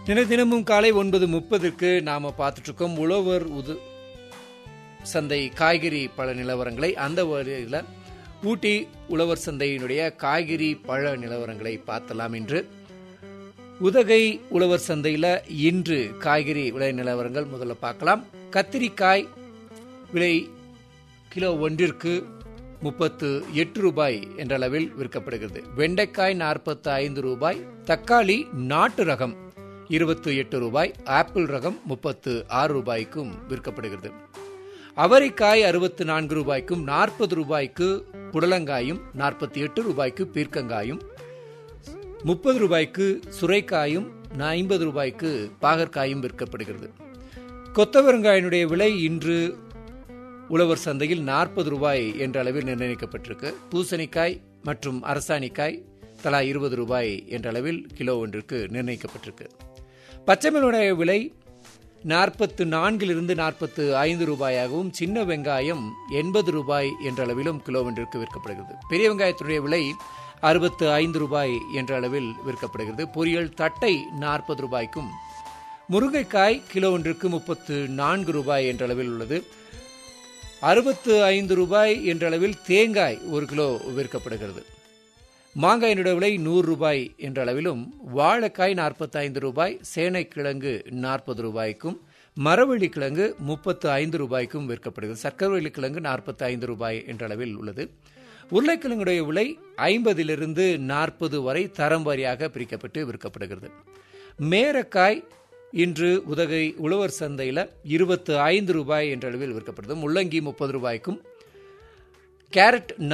தின தினமும் காலை ஒன்பது முப்பதுக்கு நாம பார்த்துட்டு இருக்கோம் உழவர் உது சந்தை காய்கறி பழ நிலவரங்களை அந்த வழியில் ஊட்டி உழவர் சந்தையினுடைய காய்கறி பழ நிலவரங்களை பார்த்தலாம் என்று உதகை உழவர் சந்தையில் இன்று காய்கறி விலை நிலவரங்கள் முதல்ல பார்க்கலாம் கத்திரிக்காய் விலை கிலோ ஒன்றிற்கு முப்பத்து எட்டு ரூபாய் என்ற அளவில் விற்கப்படுகிறது வெண்டைக்காய் நாற்பத்து ஐந்து ரூபாய் தக்காளி நாட்டு ரகம் இருபத்து எட்டு ரூபாய் ஆப்பிள் ரகம் முப்பத்து ஆறு ரூபாய்க்கும் விற்கப்படுகிறது அவரைக்காய் அறுபத்து நான்கு ரூபாய்க்கும் நாற்பது ரூபாய்க்கு புடலங்காயும் நாற்பத்தி எட்டு ரூபாய்க்கு பீர்க்கங்காயும் முப்பது ரூபாய்க்கு சுரைக்காயும் ஐம்பது ரூபாய்க்கு பாகற்காயும் விற்கப்படுகிறது கொத்தவரங்காயினுடைய விலை இன்று உழவர் சந்தையில் நாற்பது ரூபாய் என்ற அளவில் நிர்ணயிக்கப்பட்டிருக்கு பூசணிக்காய் மற்றும் அரசாணிக்காய் தலா இருபது ரூபாய் என்ற அளவில் கிலோ ஒன்றுக்கு நிர்ணயிக்கப்பட்டிருக்கு பச்சைமிளகாய விலை நாற்பத்து நான்கிலிருந்து நாற்பத்து ஐந்து ரூபாயாகவும் சின்ன வெங்காயம் எண்பது ரூபாய் என்ற அளவிலும் கிலோ ஒன்றிற்கு விற்கப்படுகிறது பெரிய வெங்காயத்துடைய விலை அறுபத்து ஐந்து ரூபாய் என்ற அளவில் விற்கப்படுகிறது பொரியல் தட்டை நாற்பது ரூபாய்க்கும் முருங்கைக்காய் கிலோ ஒன்றுக்கு முப்பத்து நான்கு ரூபாய் என்ற அளவில் உள்ளது அறுபத்து ஐந்து ரூபாய் என்ற அளவில் தேங்காய் ஒரு கிலோ விற்கப்படுகிறது மாங்காயினுடைய விலை நூறு ரூபாய் என்ற அளவிலும் வாழைக்காய் நாற்பத்தி ஐந்து ரூபாய் சேனைக்கிழங்கு நாற்பது ரூபாய்க்கும் மரவள்ளி கிழங்கு முப்பத்து ஐந்து ரூபாய்க்கும் விற்கப்படுகிறது சர்க்கரவள்ளி கிழங்கு நாற்பத்தி ஐந்து ரூபாய் என்ற அளவில் உள்ளது உருளைக்கிழங்குடைய விலை ஐம்பதிலிருந்து நாற்பது வரை தரம் வாரியாக பிரிக்கப்பட்டு விற்கப்படுகிறது மேரக்காய் இன்று உதகை உழவர் சந்தையில் இருபத்து ஐந்து ரூபாய் என்ற அளவில் விற்கப்படுது முள்ளங்கி முப்பது ரூபாய்க்கும் கேரட்